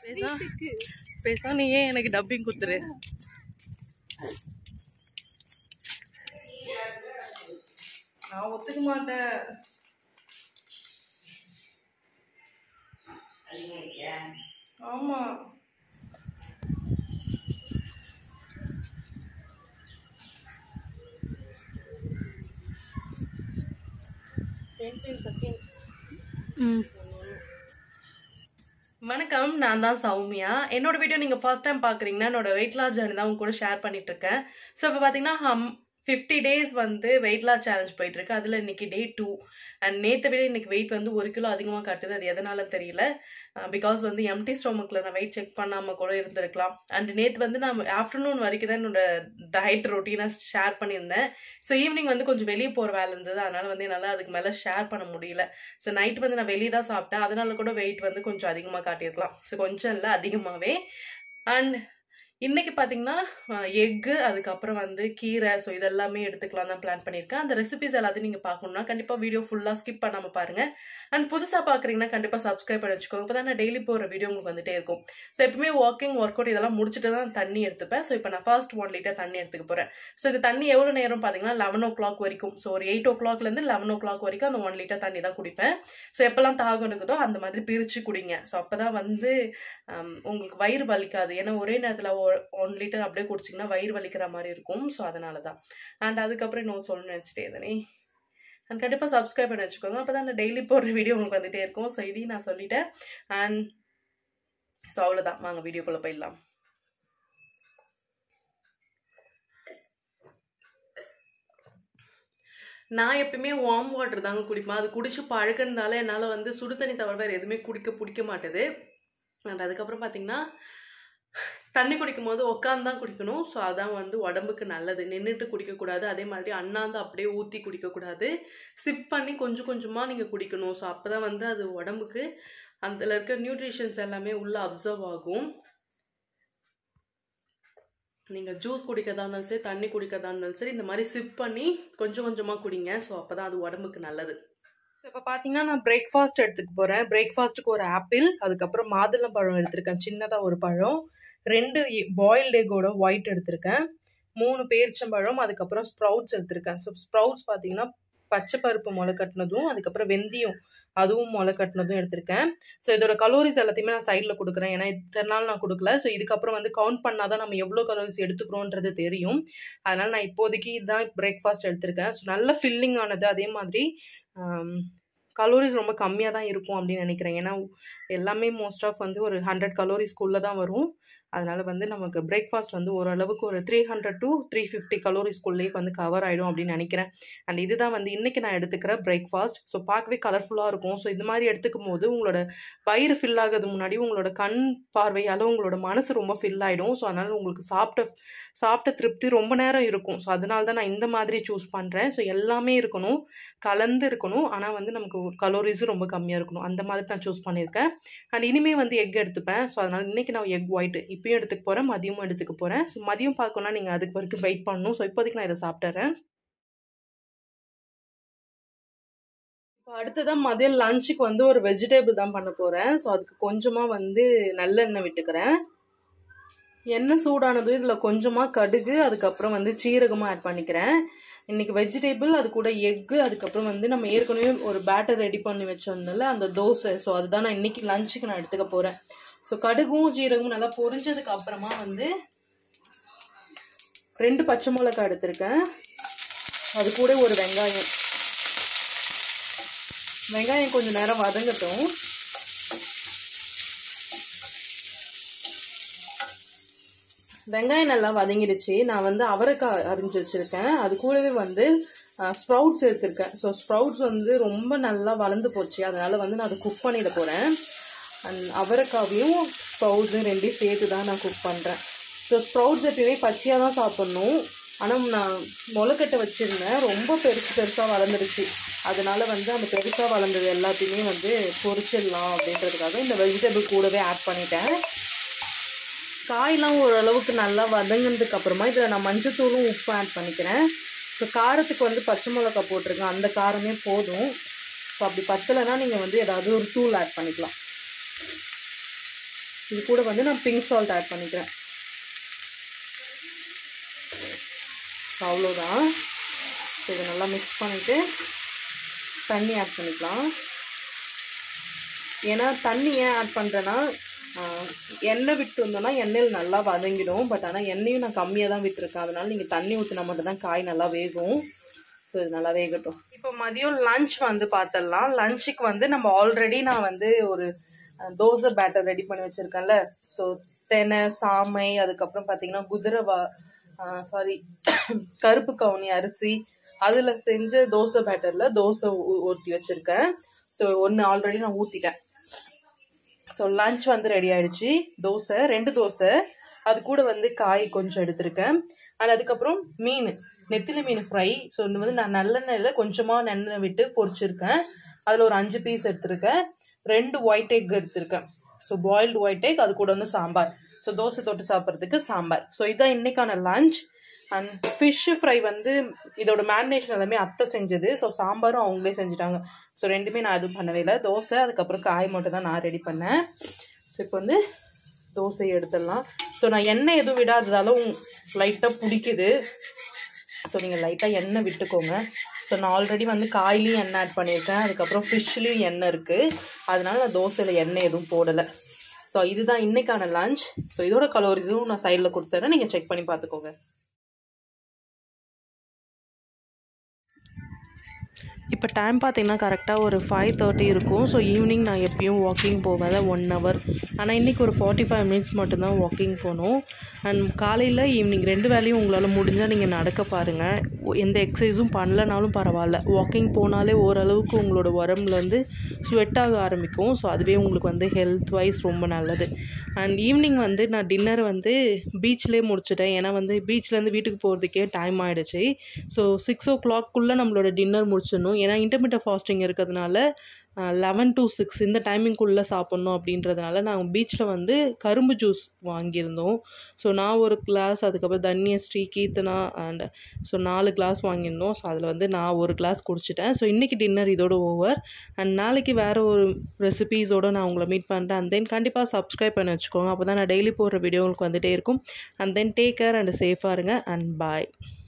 பேசா பேசா நீ ஏன் எனக்கு டப்பிங் குத்துரு நான் ஒத்துக்க மாட்டேன் ஆமா செகண்ட் ம் வணக்கம் நான் தான் சௌமியா என்னோட வீடியோ நீங்கள் ஃபர்ஸ்ட் டைம் பார்க்குறீங்கன்னா என்னோட வெயிட் லாஸ் ஜர்னி தான் உங்க கூட ஷேர் பண்ணிட்டு இருக்கேன் ஸோ இப்போ பார்த்தீங்கன்னா ஹம் ஃபிஃப்டி டேஸ் வந்து வெயிட் லாஸ் சேலஞ்ச் போயிட்டு இருக்கு அதில் இன்னைக்கு டே டூ அண்ட் நேற்றை விட இன்னைக்கு வெயிட் வந்து ஒரு கிலோ அதிகமாக காட்டுது அது எதனால தெரியல பிகாஸ் வந்து எம்டி ஸ்டொமக்கில் நான் வெயிட் செக் பண்ணாமல் கூட இருந்திருக்கலாம் அண்ட் நேற்று வந்து நான் ஆஃப்டர்நூன் வரைக்கும் தான் என்னோட டயட் ரொட்டீனை ஷேர் பண்ணியிருந்தேன் ஸோ ஈவினிங் வந்து கொஞ்சம் வெளியே போகிற வேலை இருந்தது அதனால வந்து என்னால் அதுக்கு மேலே ஷேர் பண்ண முடியல ஸோ நைட் வந்து நான் வெளியே தான் சாப்பிட்டேன் அதனால கூட வெயிட் வந்து கொஞ்சம் அதிகமாக காட்டியிருக்கலாம் ஸோ கொஞ்சம் இல்லை அதிகமாகவே அண்ட் இன்னைக்கு பார்த்தீங்கன்னா எக்கு அதுக்கப்புறம் வந்து கீரை ஸோ இதெல்லாமே எடுத்துக்கலாம் தான் பிளான் பண்ணியிருக்கேன் அந்த ரெசிபிஸ் எல்லாத்தையும் நீங்கள் பார்க்கணுன்னா கண்டிப்பாக வீடியோ ஃபுல்லாக ஸ்கிப் பண்ணாமல் பாருங்கள் அண்ட் புதுசாக பார்க்குறீங்கன்னா கண்டிப்பாக சப்ஸ்கிரைப் பண்ணி வச்சுக்கோங்க இப்போ தான் நான் டெய்லி போகிற வீடியோ உங்களுக்கு வந்துட்டே இருக்கும் ஸோ எப்பவுமே வாக்கிங் ஒர்க் அவுட் இதெல்லாம் முடிச்சுட்டு தான் தண்ணி எடுத்துப்பேன் ஸோ இப்போ நான் ஃபர்ஸ்ட் ஒன் லிட்டர் தண்ணி எடுத்துக்க போகிறேன் ஸோ இந்த தண்ணி எவ்வளோ நேரம் பார்த்தீங்கன்னா லெவன் ஓ கிளாக் வரைக்கும் ஸோ ஒரு எயிட் ஓ கிளாக்லேருந்து லெவன் ஓ கிளாக் வரைக்கும் அந்த ஒன் லிட்டர் தண்ணி தான் குடிப்பேன் ஸோ எப்போல்லாம் தாகம் இருக்குதோ அந்த மாதிரி பிரித்து குடிங்க ஸோ அப்போ தான் வந்து ஹம், உங்களுக்கு வயிறு வலிக்காது ஏன்னா ஒரே நேரத்தில் ஒன் லிட்டர் அப்படியே குடிச்சிங்கன்னா வயிறு வலிக்கிற மாதிரி இருக்கும் ஸோ அதனால தான் அண்ட் அதுக்கப்புறம் இன்னும் சொல்லணும்னு நினச்சிட்டே இருந்தேனே அண்ட் கண்டிப்பாக சப்ஸ்கிரைப் பண்ணி வச்சுக்கோங்க அப்போ தான் நான் டெய்லி போடுற வீடியோ உங்களுக்கு வந்துட்டே இருக்கும் ஸோ இதையும் நான் சொல்லிட்டேன் அண்ட் ஸோ அவ்வளோதான் வாங்க வீடியோக்குள்ளே போயிடலாம் நான் எப்பயுமே வார்ம் வாட்டர் தாங்க குடிப்பேன் அது குடிச்சு பழக்கறதுனால என்னால் வந்து சுடு தண்ணி தவிர வேறு எதுவுமே குடிக்க பிடிக்க மாட்டுது அண்ட் அதுக்கப்புறம் பார்த்தீங்கன்னா தண்ணி குடிக்கும் போது உட்காந்து தான் குடிக்கணும் ஸோ அதான் வந்து உடம்புக்கு நல்லது நின்றுட்டு குடிக்கக்கூடாது அதே மாதிரி அண்ணாந்து அப்படியே ஊற்றி குடிக்கக்கூடாது சிப் பண்ணி கொஞ்சம் கொஞ்சமாக நீங்கள் குடிக்கணும் ஸோ அப்போ தான் வந்து அது உடம்புக்கு அதில் இருக்க நியூட்ரிஷன்ஸ் எல்லாமே உள்ளே அப்சர்வ் ஆகும் நீங்கள் ஜூஸ் குடிக்கிறதா இருந்தாலும் சரி தண்ணி குடிக்கிறதா இருந்தாலும் சரி இந்த மாதிரி சிப் பண்ணி கொஞ்சம் கொஞ்சமாக குடிங்க ஸோ அப்போ தான் அது உடம்புக்கு நல்லது இப்போ பார்த்தீங்கன்னா நான் பிரேக்ஃபாஸ்ட் எடுத்துக்க போகிறேன் பிரேக்ஃபாஸ்ட்டுக்கு ஒரு ஆப்பிள் அதுக்கப்புறம் மாதுளம் பழம் எடுத்திருக்கேன் சின்னதாக ஒரு பழம் ரெண்டு பாயில்டு எக்கோட ஒயிட் எடுத்திருக்கேன் மூணு பேரிச்சம்பழம் அதுக்கப்புறம் ஸ்ப்ரவுட்ஸ் எடுத்திருக்கேன் ஸோ ஸ்ப்ரவுட்ஸ் பார்த்தீங்கன்னா பச்சை பருப்பு முளை கட்டினதும் அதுக்கப்புறம் வெந்தயம் அதுவும் முளை கட்டினதும் எடுத்திருக்கேன் ஸோ இதோட கலோரிஸ் எல்லாத்தையுமே நான் சைடில் கொடுக்குறேன் ஏன்னா இத்தனை நாள் நான் கொடுக்கல ஸோ இதுக்கப்புறம் வந்து கவுண்ட் பண்ணால் தான் நம்ம எவ்வளோ கலோரிஸ் எடுத்துக்கிறோன்றது தெரியும் அதனால் நான் இப்போதைக்கு இதுதான் பிரேக்ஃபாஸ்ட் எடுத்திருக்கேன் ஸோ நல்ல ஃபில்லிங் ஆனது அதே மாதிரி கலோரிஸ் ரொம்ப கம்மியாக தான் இருக்கும் அப்படின்னு நினைக்கிறேன் ஏன்னா எல்லாமே மோஸ்ட் ஆஃப் வந்து ஒரு ஹண்ட்ரட் கலோரிஸ்க்குள்ளே தான் வரும் அதனால் வந்து நமக்கு பிரேக்ஃபாஸ்ட் வந்து ஓரளவுக்கு ஒரு three hundred to three fifty கலோரிஸ்குள்ளேயே வந்து கவர் ஆகிடும் அப்படின்னு நினைக்கிறேன் அண்ட் இதுதான் வந்து இன்றைக்கி நான் எடுத்துக்கிற பிரேக்ஃபாஸ்ட் ஸோ பார்க்கவே கலர்ஃபுல்லாக இருக்கும் ஸோ இது மாதிரி எடுத்துக்கும் போது உங்களோட வயிறு ஃபில் ஆகிறது முன்னாடி உங்களோட கண் பார்வையால் உங்களோட மனசு ரொம்ப ஃபில் ஆகிடும் ஸோ அதனால் உங்களுக்கு சாப்பிட்ட சாப்பிட்ட திருப்தி ரொம்ப நேரம் இருக்கும் ஸோ அதனால தான் நான் இந்த மாதிரி சூஸ் பண்ணுறேன் ஸோ எல்லாமே இருக்கணும் கலந்து இருக்கணும் ஆனால் வந்து நமக்கு கலோரிஸும் ரொம்ப கம்மியாக இருக்கணும் அந்த மாதிரி நான் சூஸ் பண்ணியிருக்கேன் அண்ட் இனிமேல் வந்து எக் எடுத்துப்பேன் ஸோ அதனால் இன்றைக்கி நான் எக் ஒயிட் இப்பயும் எடுத்துக்க போகிறேன் மதியமும் எடுத்துக்க போகிறேன் ஸோ மதியம் பார்க்கணும்னா நீங்கள் அதுக்கு வரைக்கும் வெயிட் பண்ணணும் ஸோ இப்போதைக்கு நான் இதை சாப்பிட்டுறேன் இப்போ அடுத்ததான் மதியம் லஞ்சுக்கு வந்து ஒரு வெஜிடபிள் தான் பண்ண போகிறேன் ஸோ அதுக்கு கொஞ்சமாக வந்து நல்லெண்ணெய் விட்டுக்கிறேன் எண்ணெய் சூடானதும் இதில் கொஞ்சமாக கடுகு அதுக்கப்புறம் வந்து சீரகமாக ஆட் பண்ணிக்கிறேன் இன்றைக்கி வெஜிடபிள் அது கூட எக்கு அதுக்கப்புறம் வந்து நம்ம ஏற்கனவே ஒரு பேட்டர் ரெடி பண்ணி வச்சோம்னால அந்த தோசை ஸோ அதுதான் நான் இன்றைக்கி லஞ்சுக்கு நான் எடுத்துக்க போகிறேன் ஸோ கடுகும் ஜீரகமும் நல்லா பொரிஞ்சதுக்கு அப்புறமா வந்து ரெண்டு பச்சை மிளகாய் எடுத்திருக்கேன் அது கூட ஒரு வெங்காயம் வெங்காயம் கொஞ்சம் நேரம் வதங்கட்டும் வெங்காயம் நல்லா வதங்கிடுச்சு நான் வந்து அவரைக்காய் அரிஞ்சு வச்சுருக்கேன் அது கூடவே வந்து ஸ்ப்ரவுட்ஸ் எடுத்திருக்கேன் ஸோ ஸ்ப்ரவுட்ஸ் வந்து ரொம்ப நல்லா வளர்ந்து போச்சு அதனால் வந்து நான் அதை குக் பண்ணிட போகிறேன் அண்ட் அவரைக்காவையும் ஸ்ப்ரவுட்ஸும் ரெண்டையும் சேர்த்து தான் நான் குக் பண்ணுறேன் ஸோ ஸ்ப்ரவுட்ஸ் எப்பயுமே பச்சையாக தான் சாப்பிட்ணும் ஆனால் நான் முளைக்கட்டை வச்சுருந்தேன் ரொம்ப பெருசு பெருசாக வளர்ந்துருச்சு அதனால வந்து அந்த பெருசாக வளர்ந்தது எல்லாத்தையுமே வந்து பொரிச்சிடலாம் அப்படின்றதுக்காக இந்த வெஜிடபிள் கூடவே ஆட் பண்ணிட்டேன் காயெலாம் ஓரளவுக்கு நல்லா வதங்கினதுக்கு அப்புறமா இதில் நான் மஞ்சத்தூளும் உப்பு ஆட் பண்ணிக்கிறேன் ஸோ காரத்துக்கு வந்து பச்சை மிளகா போட்டிருக்கேன் அந்த காரமே போதும் ஸோ அப்படி பத்தலைன்னா நீங்கள் வந்து ஏதாவது ஒரு தூள் ஆட் பண்ணிக்கலாம் இது கூட வந்து நான் பிங்க் சால்ட் ஆட் பண்ணிக்கிறேன் அவ்வளோதான் ஸோ இதை நல்லா மிக்ஸ் பண்ணிவிட்டு தண்ணி ஆட் பண்ணிக்கலாம் ஏன்னா தண்ணி ஏன் ஆட் பண்ணுறேன்னா எண்ணெய் விட்டு வந்தோம்னா எண்ணெயில் நல்லா வதங்கிடும் பட் ஆனால் எண்ணெயும் நான் கம்மியாக தான் விட்டுருக்கேன் அதனால நீங்கள் தண்ணி ஊற்றினா மட்டும் தான் காய் நல்லா வேகும் ஸோ இது நல்லா வேகட்டும் இப்போ மதியம் லஞ்ச் வந்து பார்த்துடலாம் லஞ்சுக்கு வந்து நம்ம ஆல்ரெடி நான் வந்து ஒரு தோசை பேட்டர் ரெடி பண்ணி வச்சுருக்கேன்ல ஸோ தெனை சாமை அதுக்கப்புறம் பார்த்தீங்கன்னா குதிரவா சாரி கருப்பு கவுனி அரிசி அதில் செஞ்ச தோசை பேட்டரில் தோசை ஊற்றி வச்சுருக்கேன் ஸோ ஒன்று ஆல்ரெடி நான் ஊற்றிட்டேன் ஸோ லஞ்ச் வந்து ரெடி ஆயிடுச்சு தோசை ரெண்டு தோசை அது கூட வந்து காய் கொஞ்சம் எடுத்திருக்கேன் அண்ட் அதுக்கப்புறம் மீன் நெத்திலி மீன் ஃப்ரை ஸோ இது வந்து நான் நல்லெண்ணெயில் கொஞ்சமாக நெண்ணெய் விட்டு பொரிச்சிருக்கேன் அதில் ஒரு அஞ்சு பீஸ் எடுத்திருக்கேன் ரெண்டு ஒயிட் எக் எடுத்திருக்கேன் ஸோ பாயில்டு ஒயிட் எக் அது கூட வந்து சாம்பார் ஸோ தோசை தொட்டு சாப்பிட்றதுக்கு சாம்பார் ஸோ இதுதான் இன்னைக்கான லஞ்ச் அண்ட் ஃபிஷ் ஃப்ரை வந்து இதோட மேரினேஷன் எல்லாமே அத்தை செஞ்சது ஸோ சாம்பாரும் அவங்களே செஞ்சுட்டாங்க ஸோ ரெண்டுமே நான் எதுவும் பண்ணவே இல்லை தோசை அதுக்கப்புறம் காய் மட்டும் தான் நான் ரெடி பண்ணேன் ஸோ இப்போ வந்து தோசையை எடுத்துடலாம் ஸோ நான் எண்ணெய் எதுவும் விடாததாலும் லைட்டாக பிடிக்குது ஸோ நீங்கள் லைட்டாக எண்ணெய் விட்டுக்கோங்க ஸோ நான் ஆல்ரெடி வந்து காயிலையும் எண்ணெய் ஆட் பண்ணியிருக்கேன் அதுக்கப்புறம் ஃபிஷ்லேயும் எண்ணெய் இருக்குது அதனால நான் தோசையில் எண்ணெய் எதுவும் போடலை ஸோ இதுதான் இன்றைக்கான லஞ்ச் ஸோ இதோட கலோரிஸும் நான் சைடில் கொடுத்துறேன் நீங்கள் செக் பண்ணி பார்த்துக்கோங்க இப்போ டைம் பார்த்தீங்கன்னா கரெக்டாக ஒரு ஃபைவ் தேர்ட்டி இருக்கும் ஸோ ஈவினிங் நான் எப்பயும் வாக்கிங் போவேன் ஒன் ஹவர் ஆனால் இன்றைக்கி ஒரு ஃபார்ட்டி ஃபைவ் மினிட்ஸ் மட்டும்தான் வாக்கிங் போகணும் அண்ட் காலையில் ஈவினிங் ரெண்டு வேலையும் உங்களால் முடிஞ்சால் நீங்கள் நடக்க பாருங்கள் எந்த எக்ஸசைஸும் பண்ணலனாலும் பரவாயில்ல வாக்கிங் போனாலே ஓரளவுக்கு உங்களோட உடம்புலேருந்து ஸ்வெட் ஆக ஆரம்பிக்கும் ஸோ அதுவே உங்களுக்கு வந்து ஹெல்த் வைஸ் ரொம்ப நல்லது அண்ட் ஈவினிங் வந்து நான் டின்னர் வந்து பீச்லேயே முடிச்சிட்டேன் ஏன்னா வந்து பீச்லேருந்து வீட்டுக்கு போகிறதுக்கே டைம் ஆகிடுச்சு ஸோ சிக்ஸ் ஓ கிளாக்குள்ளே நம்மளோட டின்னர் முடிச்சிடணும் ஏன்னா இன்டர்மீடியட் ஃபாஸ்டிங் இருக்கிறதுனால லெவன் டு சிக்ஸ் இந்த டைமிங்குள்ளே சாப்பிட்ணும் அப்படின்றதுனால நாங்கள் பீச்சில் வந்து கரும்பு ஜூஸ் வாங்கியிருந்தோம் ஸோ நான் ஒரு கிளாஸ் அதுக்கப்புறம் தன்யஸ்ரீ கீர்த்தனா அண்ட் ஸோ நாலு கிளாஸ் வாங்கியிருந்தோம் ஸோ அதில் வந்து நான் ஒரு கிளாஸ் குடிச்சிட்டேன் ஸோ இன்றைக்கி டின்னர் இதோட ஓவர் அண்ட் நாளைக்கு வேறு ஒரு ரெசிபீஸோடு நான் உங்களை மீட் பண்ணுறேன் அண்ட் தென் கண்டிப்பாக சப்ஸ்கிரைப் பண்ணி வச்சுக்கோங்க அப்போ தான் நான் டெய்லி போடுற வீடியோ உங்களுக்கு வந்துகிட்டே இருக்கும் and then take care and சேஃபாக இருங்க அண்ட் பாய்